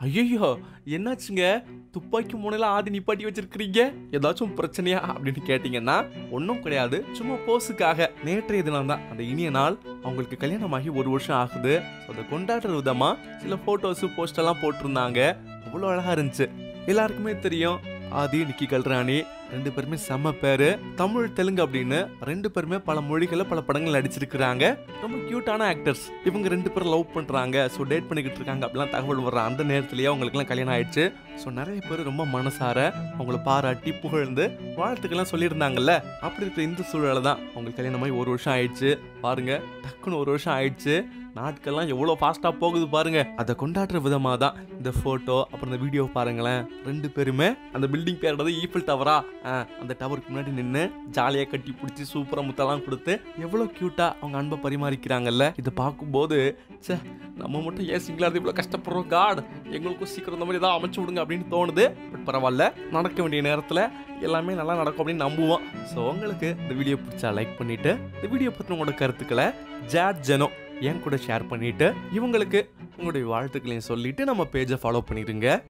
ஐயோ என்னாச்சுங்க துப்பாக்கி முனையில ஆதி நிப்பாட்டி வச்சிருக்கிறீங்க ஏதாச்சும் பிரச்சனையா அப்படின்னு கேட்டிங்கன்னா ஒன்றும் கிடையாது சும்மா போஸுக்காக நேற்றைய தினம் தான் அந்த இனிய நாள் அவங்களுக்கு கல்யாணமாகி ஒரு வருஷம் ஆகுது ஸோ அதை கொண்டாடுற விதமா சில ஃபோட்டோஸு போஸ்டெல்லாம் போட்டிருந்தாங்க அவ்வளோ அழகா இருந்துச்சு எல்லாருக்குமே தெரியும் ஆதி நிக்கி கல்ராணி ரெண்டு பேருமே செம்ம பேரு தமிழ் தெலுங்கு அப்படின்னு ரெண்டு பேருமே பல மொழிகளில் பல படங்கள் நடிச்சிருக்கிறாங்க ரொம்ப கியூட்டான ஆக்டர்ஸ் இவங்க ரெண்டு பேரும் லவ் பண்றாங்க ஸோ டேட் பண்ணிக்கிட்டு இருக்காங்க அப்படிலாம் தகவல் வர்ற அந்த நேரத்திலேயே அவங்களுக்குலாம் கல்யாணம் ஆயிடுச்சு ஸோ நிறைய பேர் ரொம்ப மனசார அவங்கள பாராட்டி புகழ்ந்து வாழ்த்துக்கெல்லாம் சொல்லியிருந்தாங்கல்ல அப்படி இருக்கிற இந்த சூழலை தான் அவங்களுக்கு கல்யாணமாகி ஒரு வருஷம் ஆயிடுச்சு பாருங்க டக்குன்னு ஒரு வருஷம் ஆயிடுச்சு நாட்கள்லாம் எவ்வளோ ஃபாஸ்ட்டாக போகுது பாருங்க அதை கொண்டாடுற விதமாக தான் இந்த ஃபோட்டோ அப்புறம் இந்த வீடியோ பாருங்களேன் ரெண்டு பேருமே அந்த பில்டிங் பேரோட ஈஃபில் டவரா அந்த டவருக்கு முன்னாடி நின்று ஜாலியாக கட்டி பிடிச்சி சூப்பராக முத்தெல்லாம் கொடுத்து எவ்வளோ க்யூட்டாக அவங்க அன்பை பரிமாறிக்கிறாங்கல்ல இதை பார்க்கும்போது ச்சே நம்ம மட்டும் ஏன் சிங்கிளாக இருந்து இவ்வளோ கஷ்டப்படுறோம் காட் எங்களுக்கும் சீக்கிரம் இந்த மாதிரி ஏதாவது அமைச்சு விடுங்க அப்படின்னு தோணுது பட் பரவாயில்ல நடக்க வேண்டிய நேரத்தில் எல்லாமே நல்லா நடக்கும் அப்படின்னு நம்புவோம் ஸோ உங்களுக்கு இந்த வீடியோ பிடிச்சா லைக் பண்ணிட்டு இந்த வீடியோ பற்றின உங்களோட கருத்துக்களை ஜாட் ஜெனோ என் கூட ஷேர் பண்ணிட்டு இவங்களுக்கு உங்களுடைய வாழ்த்துக்களையும் சொல்லிட்டு நம்ம பேஜை ஃபாலோ பண்ணிடுங்க